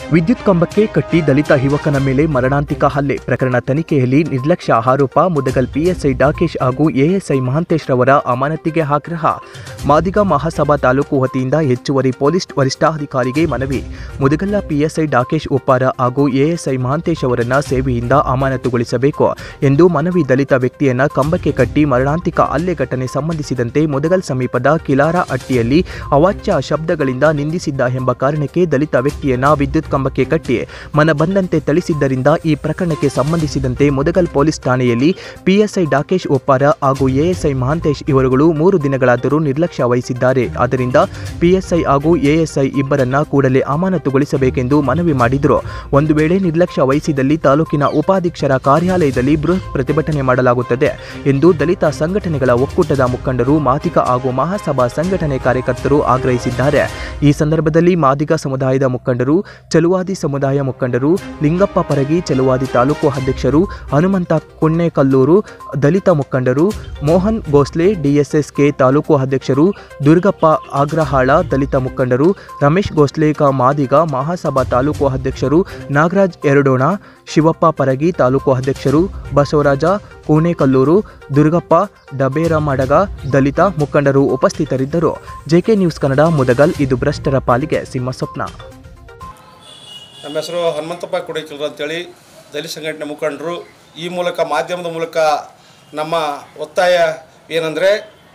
ವಿದ್ಯುತ್ ಕಂಬಕ್ಕೆ ಕಟ್ಟಿ ದಲಿತ ಯುವಕನ ಮೇಲೆ ಮರಣಾಂತಿಕ ಹಲ್ಲೆ ಪ್ರಕರಣ ತನಿಖೆಯಲ್ಲಿ ನಿರ್ಲಕ್ಷ್ಯ ಆರೋಪ ಮುದಗಲ್ ಪಿಎಸ್ಐ ಡಾಕೇಶ್ ಹಾಗೂ ಎಎಸ್ಐ ಮಹಾಂತೇಶ್ ರವರ ಅಮಾನತಿಗೆ ಆಗ್ರಹ ಮಾದಿಗ ಮಹಾಸಭಾ ತಾಲೂಕು ವತಿಯಿಂದ ಹೆಚ್ಚುವರಿ ಪೊಲೀಸ್ ವರಿಷ್ಠಾಧಿಕಾರಿಗೆ ಮನವಿ ಮುದಗಲ್ಲ ಪಿಎಸ್ಐ ಡಾಕೇಶ್ ಉಪ್ಪಾರ ಹಾಗೂ ಎಎಸ್ಐ ಮಹಾಂತೇಶ್ ಅವರನ್ನ ಸೇವೆಯಿಂದ ಅಮಾನತುಗೊಳಿಸಬೇಕು ಎಂದು ಮನವಿ ದಲಿತ ವ್ಯಕ್ತಿಯನ್ನ ಕಂಬಕ್ಕೆ ಕಟ್ಟಿ ಮರಣಾಂತಿಕ ಹಲ್ಲೆ ಘಟನೆ ಸಂಬಂಧಿಸಿದಂತೆ ಮುದಗಲ್ ಸಮೀಪದ ಕಿಲಾರ ಹಟ್ಟಿಯಲ್ಲಿ ಅವಾಚ್ಯ ಶಬ್ದಗಳಿಂದ ನಿಂದಿಸಿದ್ದ ಎಂಬ ಕಾರಣಕ್ಕೆ ದಲಿತ ವ್ಯಕ್ತಿಯನ್ನ ವಿದ್ಯುತ್ ಕಂಬಕ್ಕೆ ಕಟ್ಟಿ ಮನ ಬಂದಂತೆ ಥಳಿಸಿದ್ದರಿಂದ ಈ ಪ್ರಕರಣಕ್ಕೆ ಸಂಬಂಧಿಸಿದಂತೆ ಮುದಗಲ್ ಪೊಲೀಸ್ ಠಾಣೆಯಲ್ಲಿ ಪಿಎಸ್ಐ ಡಾಕೇಶ್ ಒಪ್ಪಾರ ಹಾಗೂ ಎಎಸ್ಐ ಮಹಾಂತೇಶ್ ಇವರುಗಳು ಮೂರು ದಿನಗಳಾದರೂ ನಿರ್ಲಕ್ಷ್ಯ ವಹಿಸಿದ್ದಾರೆ ಆದ್ದರಿಂದ ಪಿಎಸ್ಐ ಹಾಗೂ ಎಎಸ್ಐ ಇಬ್ಬರನ್ನ ಕೂಡಲೇ ಅಮಾನತುಗೊಳಿಸಬೇಕೆಂದು ಮನವಿ ಮಾಡಿದರು ಒಂದು ವೇಳೆ ನಿರ್ಲಕ್ಷ್ಯ ವಹಿಸಿದಲ್ಲಿ ತಾಲೂಕಿನ ಉಪಾಧೀಕ್ಷರ ಕಾರ್ಯಾಲಯದಲ್ಲಿ ಬೃಹತ್ ಪ್ರತಿಭಟನೆ ಮಾಡಲಾಗುತ್ತದೆ ಎಂದು ದಲಿತ ಸಂಘಟನೆಗಳ ಒಕ್ಕೂಟದ ಮುಖಂಡರು ಮಾದಿಗ ಹಾಗೂ ಮಹಾಸಭಾ ಸಂಘಟನೆ ಕಾರ್ಯಕರ್ತರು ಆಗ್ರಹಿಸಿದ್ದಾರೆ ಈ ಸಂದರ್ಭದಲ್ಲಿ ಮಾದಿಗ ಸಮುದಾಯದ ಮುಖಂಡರು ಚಲುವಾದಿ ಸಮುದಾಯ ಮುಖಂಡರು ಲಿಂಗಪ್ಪ ಪರಗಿ ಚಲುವಾದಿ ತಾಲೂಕು ಅಧ್ಯಕ್ಷರು ಹನುಮಂತ ಕುಣ್ಣೆಕಲ್ಲೂರು ದಲಿತ ಮುಖಂಡರು ಮೋಹನ್ ಗೋಸ್ಲೆ ಡಿಎಸ್ಎಸ್ಕೆ ತಾಲೂಕು ಅಧ್ಯಕ್ಷರು ದುರ್ಗಪ್ಪ ಆಗ್ರಹಾಳ ದಲಿತ ಮುಖಂಡರು ರಮೇಶ್ ಗೋಸ್ಲೇಕ ಮಾದಿಗ ಮಹಾಸಭಾ ತಾಲೂಕು ಅಧ್ಯಕ್ಷರು ನಾಗರಾಜ್ ಎರಡೋಣ ಶಿವಪ್ಪ ಪರಗಿ ತಾಲೂಕು ಅಧ್ಯಕ್ಷರು ಬಸವರಾಜ ಕೂಣೇಕಲ್ಲೂರು ದುರ್ಗಪ್ಪ ಡಬೇರಮಡಗ ದಲಿತ ಮುಖಂಡರು ಉಪಸ್ಥಿತರಿದ್ದರು ಜೆಕೆ ನ್ಯೂಸ್ ಕನ್ನಡ ಮುದಗಲ್ ಇದು ಭ್ರಷ್ಟರ ಪಾಲಿಗೆ ಸಿಂಹ ಸ್ವಪ್ನ ನಮ್ಮ ಹೆಸರು ಹನುಮಂತಪ್ಪ ಕುಡಿಕಲ್ರು ಅಂತೇಳಿ ದಲಿತ ಸಂಘಟನೆ ಮುಖಂಡರು ಈ ಮೂಲಕ ಮಾಧ್ಯಮದ ಮೂಲಕ ನಮ್ಮ ಒತ್ತಾಯ ಏನಂದರೆ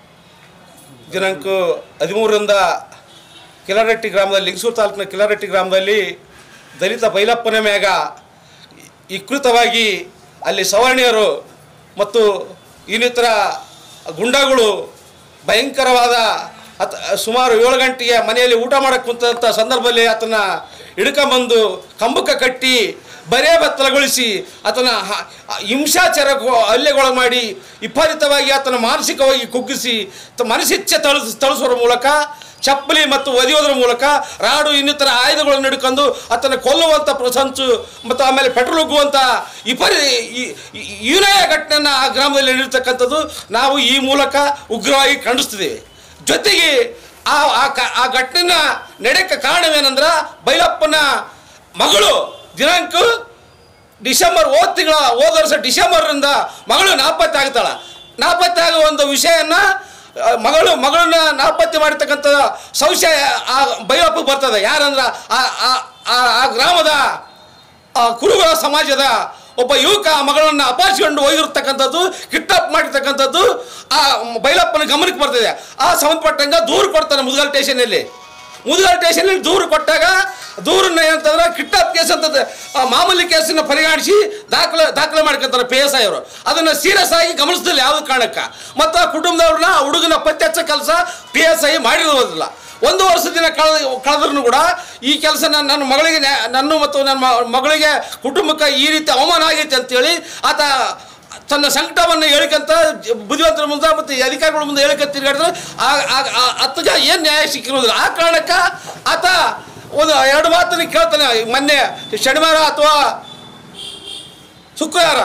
ದಿನಾಂಕ ಹದಿಮೂರರಿಂದ ಕಿಲಾರಟ್ಟಿ ಗ್ರಾಮದಲ್ಲಿ ಲಿಂಗಸೂರು ತಾಲೂಕಿನ ಕಿಲಾರಟ್ಟಿ ಗ್ರಾಮದಲ್ಲಿ ದಲಿತ ಬೈಲಪ್ಪನ ಮ್ಯಾಗ ವಿಕೃತವಾಗಿ ಅಲ್ಲಿ ಸವರ್ಣೀಯರು ಮತ್ತು ಇನ್ನಿತರ ಗುಂಡಾಗಳು ಭಯಂಕರವಾದ ಅತ್ ಸುಮಾರು ಏಳು ಗಂಟೆಗೆ ಮನೆಯಲ್ಲಿ ಊಟ ಮಾಡಕ್ಕೆ ಕುಂತಂಥ ಸಂದರ್ಭದಲ್ಲಿ ಆತನ ಹಿಡ್ಕೊಂಬಂದು ಕಂಬಕ್ಕೆ ಕಟ್ಟಿ ಬರೇ ಬತ್ತಲಗೊಳಿಸಿ ಆತನ ಹ- ಹಿಂಸಾಚಾರ ಹಲ್ಲೆಗಳು ಮಾಡಿ ವಿಪರೀತವಾಗಿ ಆತನ ಮಾನಸಿಕವಾಗಿ ಕುಗ್ಗಿಸಿ ತ- ಮನಸ್ಸಿಚ್ಛೆ ತಳಿಸ್ ತಳಿಸುವ ಮೂಲಕ ಚಪ್ಪಲಿ ಮತ್ತು ಒದೆಯೋದ್ರ ಮೂಲಕ ರಾಡು ಇನ್ನಿತರ ಆಯುಧಗಳನ್ನು ಹಿಡ್ಕೊಂಡು ಆತನ ಕೊಲ್ಲುವಂಥ ಪ್ರಸಂಚು ಮತ್ತು ಆಮೇಲೆ ಪೆಟ್ರೋಲ್ ಉಗ್ಗುವಂಥ ವಿಪರಿ ಈ- ಈ- ಹೀನಾಯ ಘಟನೆಯನ್ನು ಆ ಗ್ರಾಮದಲ್ಲಿ ನಡೆರ್ತಕ್ಕಂಥದ್ದು ನಾವು ಈ ಮೂಲಕ ಉಗ್ರವಾಗಿ ಖಂಡಿಸ್ತಿದ್ದೇವೆ ಜೊತೆಗೆ ಆ ಆ ಕ- ಆ ಘಟನೆನ ನಡೆಯಕ್ಕೆ ಕಾರಣವೇನೆಂದ್ರೆ ಬೈಲಪ್ಪನ ಮಗಳು ದಿನಾಂಕ ಡಿಸೆಂಬರ್ ಹೋದ ತಿಂಗಳ ಹೋದ ವರ್ಷ ಡಿಸೆಂಬರ್ನಿಂದ ಮಗಳು ನಾಪತ್ತೆ ಆಗ್ತಾಳೆ ನಾಪತ್ತೆ ಆಗೋ ಒಂದು ವಿಷಯನ ಆ, ಮಗಳು ಮಗಳನ್ನ ನಾಪತ್ತೆ ಮಾಡಿರ್ತಕ್ಕಂಥ ಸಂಶಯ ಆ ಬೈಲಪ್ಪಗೆ ಬರ್ತದೆ ಯಾರಂದ್ರೆ ಆ ಆ- ಆ- ಆ ಗ್ರಾಮದ ಆ ಕುರುಬರ ಸಮಾಜದ ಒಬ್ಬ ಯುವಕ ಆ ಮಗಳನ್ನು ಅಪಹರಿಸಿಕೊಂಡು ಹೋಗಿರ್ತಕ್ಕಂಥದ್ದು ಕಿಡ್ನಾಪ್ ಮಾಡಿರ್ತಕ್ಕಂಥದ್ದು ಆ ಬೈಲಪ್ಪನ ಗಮನಕ್ಕೆ ಬರ್ತದೆ ಆ ಸಂಬಂಧಪಟ್ಟಂಗೆ ದೂರು ಕೊಡ್ತಾನೆ ಮುದಗಲ್ ಸ್ಟೇಷನಲ್ಲಿ ಮುದಗಲ್ ಸ್ಟೇಷನಲ್ಲಿ ದೂರು ಕೊಟ್ಟಾಗ ದೂರನ್ನ ಏನಂತಂದ್ರೆ ಕಿಡ್ನಾಪ್ ಕೇಸ್ ಅಂತ ಆ ಮಾಮೂಲಿ ಕೇಸನ್ನ ಪರಿಗಣಿಸಿ ದಾಖಲೆ ದಾಖಲೆ ಮಾಡ್ಕೊತಾರೆ ಪಿ ಎಸ್ ಐ ಅವರು ಅದನ್ನು ಸೀರಿಯಸ್ ಆಗಿ ಗಮನಿಸ್ತಿಲ್ಲ ಯಾವುದೇ ಕಾರಣಕ್ಕೆ ಮತ್ತು ಆ ಕುಟುಂಬದವ್ರನ್ನ ಆ ಹುಡುಗನ ಪತ್ತೆ ಹಚ್ಚೋ ಕೆಲಸ ಪಿ ಎಸ್ ಐ ಮಾಡಿರೋದಿಲ್ಲ ಒಂದು ವರ್ಷ ದಿನ ಕಳೆದ ಕಳೆದ್ರೂ ಕೂಡ ಈ ಕೆಲಸ ನನ್ನ ನನ್ನ ಮಗಳಿಗೆ ನ್ಯಾ- ನನ್ನ ಮತ್ತು ನನ್ನ ಮ- ಮಗಳಿಗೆ ಕುಟುಂಬಕ್ಕೆ ಈ ರೀತಿ ಅವಮಾನ ಆಗೈತೆ ಅಂತೇಳಿ ಆತ ತನ್ನ ಸಂಕಟವನ್ನು ಹೇಳಿಕಂತ ಜ- ಬುದ್ಧಿವಂತರ ಮುಂದೆ ಮತ್ತು ಈ ಅಧಿಕಾರಿಗಳ ಮುಂದೆ ಹೇಳಿಕ ತಿರುಗಾಡಿದ್ರೆ ಅತ್ತಗ ಏನು ನ್ಯಾಯ ಸಿಕ್ಕಿರೋದಿಲ್ಲ ಆ ಕಾರಣಕ್ಕೆ ಆತ ಒಂದು ಎರಡು ಮಾತನ್ನು ಕೇಳ್ತಾನೆ ಮೊನ್ನೆ ಶನಿವಾರ ಅಥವಾ ಶುಕ್ರವಾರ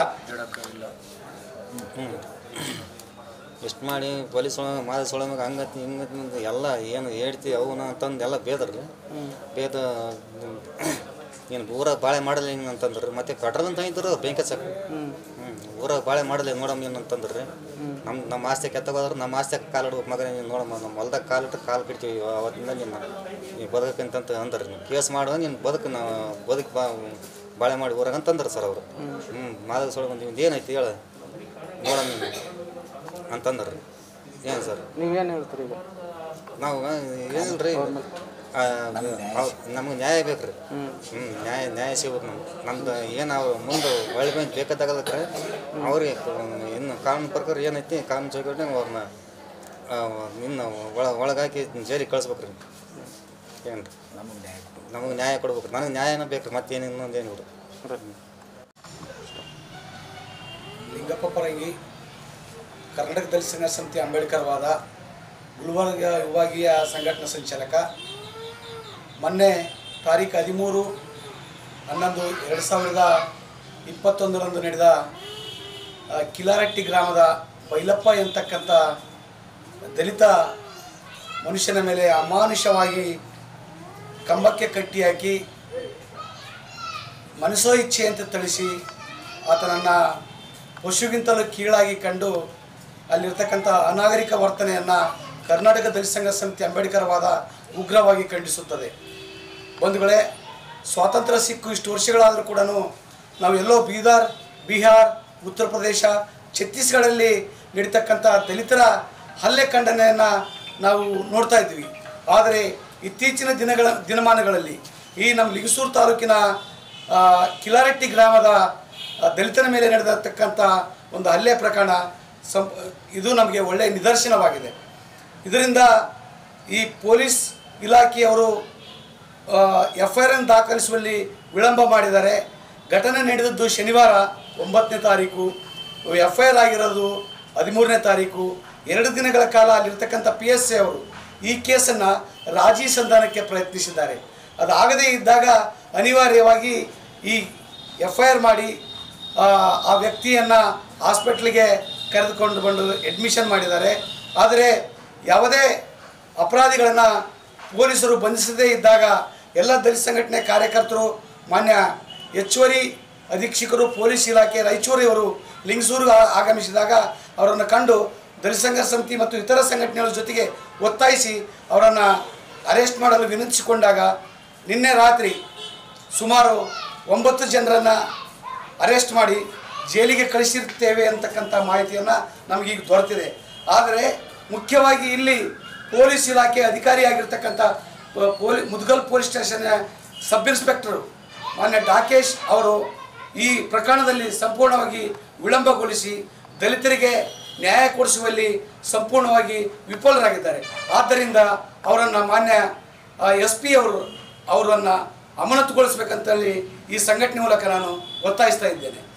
ಎಷ್ಟು ಮಾಡಿ ಪೊಲೀಸ್ ಒಳಗೆ ಮಾದಸ್ ಒಳಗೆ ಹಂಗತಿ ಹಿಂಗತಿ ಅಂತ ಎಲ್ಲ ಏನು ಹೇಳ್ತಿ ಅವನ ಅಂತಂದು ಎಲ್ಲ ಬೇದ್ರಿ ಬೇದ ಏನು ಊರಾಗ ಬಾಳೆ ಮಾಡಲ್ಲ ಹಿಂಗೆ ಅಂತಂದ್ರಿ ಮತ್ತೆ ಪೆಟ್ರೋಲ್ ಅಂತ ಇದ್ರು ಬೆಂಕಿ ಹಚ್ಚಕ ಹ್ಞೂ ಊರಾಗ ಬಾಳೆ ಮಾಡಲ್ಲ ನೋಡಮ್ಮ ಏನು ಅಂತಂದ್ರಿ ನಮ್ಮ ನಮ್ಮ ಆಸ್ತಿ ಕೆತ್ತಗೋದ್ರೆ ನಮ್ಮ ಆಸ್ತಿ ಕಾಲಿಡು ಮಗ ನೀನು ನೋಡಮ್ಮ ನಮ್ಮ ಹೊಲ್ದಾಗ ಕಾಲಿಟ್ಟು ಕಾಲು ಬಿಡ್ತೀವಿ ಅವತ್ತಿಂದ ನಿನ್ನ ನೀವು ಬದುಕಂತಂತ ಅಂದ್ರಿ ನೀವು ಕೇಸ್ ಮಾಡುವ ನೀನು ಬದುಕು ನಾವು ಬದುಕು ಬಾ ಬಾಳೆ ಮಾಡಿ ಊರಾಗ ಅಂತಂದ್ರೆ ಸರ್ ಅವರು ಹ್ಞೂ ಮಾದಕ ಸೊಳಗೆ ಬಂದೀವಿ ಏನೈತಿ ಹೇಳ ನೋಡಮ್ಮ ನೀನು ಅಂತಂದ್ರಿ ಏನು ಸರ್ ನೀವೇನು ಹೇಳ್ತೀರಿ ಈಗ ನಾವು ಏನಿಲ್ರಿ ನಮಗೆ ನ್ಯಾಯ ಬೇಕು ರೀ ಹ್ಞೂ ನ್ಯಾಯ ನ್ಯಾಯ ಸಿಗ್ಬೇಕು ನಮ್ಗೆ ನಮ್ದು ಏನು ಅವ್ರು ಮುಂದೆ ಒಳ್ಳೆ ಬಂದು ಬೇಕಾದಾಗಲಕ್ರೆ ಅವ್ರಿಗೆ ಇನ್ನು ಕಾನೂನು ಪ್ರಕಾರ ಏನೈತಿ ಕಾನೂನು ಚೌಕಟ್ಟಿನಾಗ ಅವ್ರನ್ನ ಇನ್ನು ಒಳ ಒಳಗಾಕಿ ಜೈಲಿಗೆ ಕಳಿಸ್ಬೇಕು ರೀ ಏನು ರೀ ನಮಗೆ ನ್ಯಾಯ ಕೊಡ್ಬೇಕು ನನಗೆ ನ್ಯಾಯನ ಬೇಕು ರೀ ಮತ್ತೇನು ಇನ್ನೊಂದೇನು ರೀ ಲಿಂಗಪ್ಪ ಪರಂಗಿ ಕರ್ನಾಟಕ ದಲಿತ ಸಂಘ ಸಮಿತಿ ಅಂಬೇಡ್ಕರ್ ವಾದ ಗುಲ್ಬರ್ಗ ವಿಭಾಗೀಯ ಸಂಘಟನಾ ಸಂಚಾಲಕ ಮೊನ್ನೆ ತಾರೀಕು ಹದಿಮೂರು ಹನ್ನೊಂದು ಎರಡು ಸಾವಿರದ ಇಪ್ಪತ್ತೊಂದರಂದು ನಡೆದ ಆ, ಕಿಲಾರಟ್ಟಿ ಗ್ರಾಮದ ಬೈಲಪ್ಪ ಎಂತಕ್ಕಂಥ ದಲಿತ ಮನುಷ್ಯನ ಮೇಲೆ ಅಮಾನುಷವಾಗಿ ಕಂಬಕ್ಕೆ ಕಟ್ಟಿ ಹಾಕಿ ಮನಸೋ ಇಚ್ಛೆಯಂತೆ ಥಳಿಸಿ ಆತನನ್ನು ಪಶುಗಿಂತಲೂ ಕೀಳಾಗಿ ಕಂಡು ಅಲ್ಲಿರ್ತಕ್ಕಂಥ ಅನಾಗರಿಕ ವರ್ತನೆಯನ್ನು ಕರ್ನಾಟಕ ದಲಿತ ಸಂಘ ಸಮಿತಿ ಅಂಬೇಡ್ಕರವಾದ ಉಗ್ರವಾಗಿ ಖಂಡಿಸುತ್ತದೆ ಬಂಧುಗಳೇ ಸ್ವಾತಂತ್ರ್ಯ ಸಿಕ್ಕು ಇಷ್ಟು ವರ್ಷಗಳಾದರೂ ಕೂಡ ನಾವು ಎಲ್ಲೋ ಬೀದರ್ ಬಿಹಾರ್ ಉತ್ತರ ಪ್ರದೇಶ ಛತ್ತೀಸ್ಗಢಲ್ಲಿ ನಡೀತಕ್ಕಂಥ ದಲಿತರ ಹಲ್ಲೆ ಖಂಡನೆಯನ್ನು ನಾವು ನೋಡ್ತಾ ಇದ್ವಿ ಆದರೆ ಇತ್ತೀಚಿನ ದಿನಗಳ ದಿನಮಾನಗಳಲ್ಲಿ ಈ ನಮ್ಮ ಲಿಂಗಸೂರು ತಾಲೂಕಿನ ಆ, ಕಿಲಾರಟ್ಟಿ ಗ್ರಾಮದ ಆ, ದಲಿತರ ಮೇಲೆ ನಡೆದಿರ್ತಕ್ಕಂಥ ಒಂದು ಹಲ್ಲೆ ಪ್ರಕರಣ ಸಂ ಇದು ನಮಗೆ ಒಳ್ಳೆಯ ನಿದರ್ಶನವಾಗಿದೆ ಇದರಿಂದ ಈ ಪೊಲೀಸ್ ಇಲಾಖೆಯವರು ಎಫ್ ಐ ಆರ್ ದಾಖಲಿಸುವಲ್ಲಿ ವಿಳಂಬ ಮಾಡಿದ್ದಾರೆ ಘಟನೆ ನಡೆದದ್ದು ಶನಿವಾರ ಒಂಬತ್ತನೇ ತಾರೀಕು ಎಫ್ ಐ ಆರ್ ಆಗಿರೋದು ಹದಿಮೂರನೇ ತಾರೀಕು ಎರಡು ದಿನಗಳ ಕಾಲ ಅಲ್ಲಿರ್ತಕ್ಕಂಥ ಪಿ ಎಸ್ ಎ ಅವರು ಈ ಕೇಸನ್ನು ರಾಜಿ ಸಂಧಾನಕ್ಕೆ ಪ್ರಯತ್ನಿಸಿದ್ದಾರೆ ಅದಾಗದೇ ಇದ್ದಾಗ ಅನಿವಾರ್ಯವಾಗಿ ಈ ಎಫ್ ಐ ಆರ್ ಮಾಡಿ ಆ, ಆ ವ್ಯಕ್ತಿಯನ್ನು ಹಾಸ್ಪಿಟ್ಲಿಗೆ ಕರೆದುಕೊಂಡು ಬಂದು ಅಡ್ಮಿಷನ್ ಮಾಡಿದ್ದಾರೆ ಆದರೆ ಯಾವುದೇ ಅಪರಾಧಿಗಳನ್ನು ಪೊಲೀಸರು ಬಂಧಿಸದೇ ಇದ್ದಾಗ ಎಲ್ಲ ದಲಿತ ಸಂಘಟನೆ ಕಾರ್ಯಕರ್ತರು ಮಾನ್ಯ ಹೆಚ್ಚುವರಿ ಅಧೀಕ್ಷಕರು ಪೊಲೀಸ್ ಇಲಾಖೆ ರಾಯಚೂರಿಯವರು ಲಿಂಗಸೂರು ಆ- ಆಗಮಿಸಿದಾಗ ಅವರನ್ನು ಕಂಡು ದಲಿತ ಸಂಘ ಸಮಿತಿ ಮತ್ತು ಇತರ ಸಂಘಟನೆಗಳ ಜೊತೆಗೆ ಒತ್ತಾಯಿಸಿ ಅವರನ್ನು ಅರೆಸ್ಟ್ ಮಾಡಲು ವಿನಂತಿಸಿಕೊಂಡಾಗ ನಿನ್ನೆ ರಾತ್ರಿ ಸುಮಾರು ಒಂಬತ್ತು ಜನರನ್ನು ಅರೆಸ್ಟ್ ಮಾಡಿ ಜೈಲಿಗೆ ಕಳಿಸಿರ್ತೇವೆ ಅಂತಕ್ಕಂಥ ಮಾಹಿತಿಯನ್ನು ನಮಗೀಗ ದೊರೆತಿದೆ ಆದರೆ ಮುಖ್ಯವಾಗಿ ಇಲ್ಲಿ ಪೊಲೀಸ್ ಇಲಾಖೆ ಅಧಿಕಾರಿಯಾಗಿರ್ತಕ್ಕಂಥ ಪ- ಪೊಲೀ ಮುದ್ಗಲ್ ಪೊಲೀಸ್ ಸ್ಟೇಷನ್ನ ಸಬ್ ಇನ್ಸ್ಪೆಕ್ಟರು ಮಾನ್ಯ ಡಾಕೇಶ್ ಅವರು ಈ ಪ್ರಕರಣದಲ್ಲಿ ಸಂಪೂರ್ಣವಾಗಿ ವಿಳಂಬಗೊಳಿಸಿ ದಲಿತರಿಗೆ ನ್ಯಾಯ ಕೊಡಿಸುವಲ್ಲಿ ಸಂಪೂರ್ಣವಾಗಿ ವಿಫಲರಾಗಿದ್ದಾರೆ ಆದ್ದರಿಂದ ಅವರನ್ನು ಮಾನ್ಯ ಎಸ್ ಪಿ ಅವರು ಅವರನ್ನು ಅಮಾನತುಗೊಳಿಸಬೇಕಂತೇಳಿ ಈ ಸಂಘಟನೆ ಮೂಲಕ ನಾನು ಒತ್ತಾಯಿಸ್ತಾ ಇದ್ದೇನೆ